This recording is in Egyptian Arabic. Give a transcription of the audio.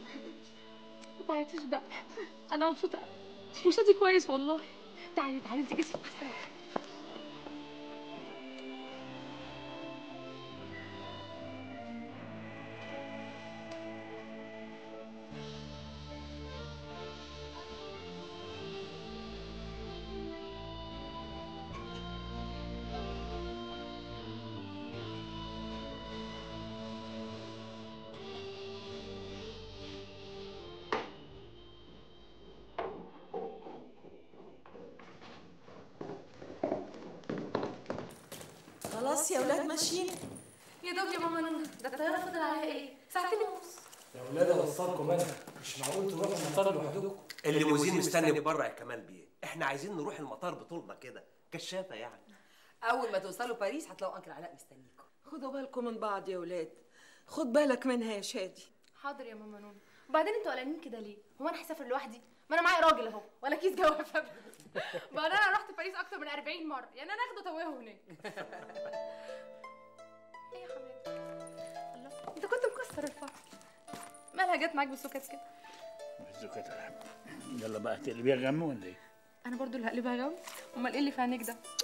ما تعيطيش بقى انا مبسوطه مشهدي كويس والله تعالي تعالي انت جسمك حسن خلاص يا ولاد ماشيين يا دوب يا ماما نونا ده الطياره فضل عليها ايه ساعتين ونص يا ولاد اوصلكم انا مش معقول تروحوا المطار لوحدكم الليموزين مستني بره يا كمال بيه احنا عايزين نروح المطار بطولنا كده كشافه يعني اول ما توصلوا باريس هتلاقوا انكل علاء مستنيكم خدوا بالكم من بعض يا ولاد خد بالك منها يا شادي حاضر يا ماما نونا وبعدين انتوا قلقانين كده ليه هو انا هسافر لوحدي ما انا معايا راجل اهو ولا كيس جوافه بعدين انا رحت باريس اكتر من 40 مره يعني انا اخده توهه هناك ايه يا حبيبتي الله انت كنت مكسر الفرح مالها جت معاك بالسكات كده الزكاة يلا بقى تقلبيها غم ولا ايه؟ انا برضو اللي هقلبها جو امال ايه اللي في عينيك ده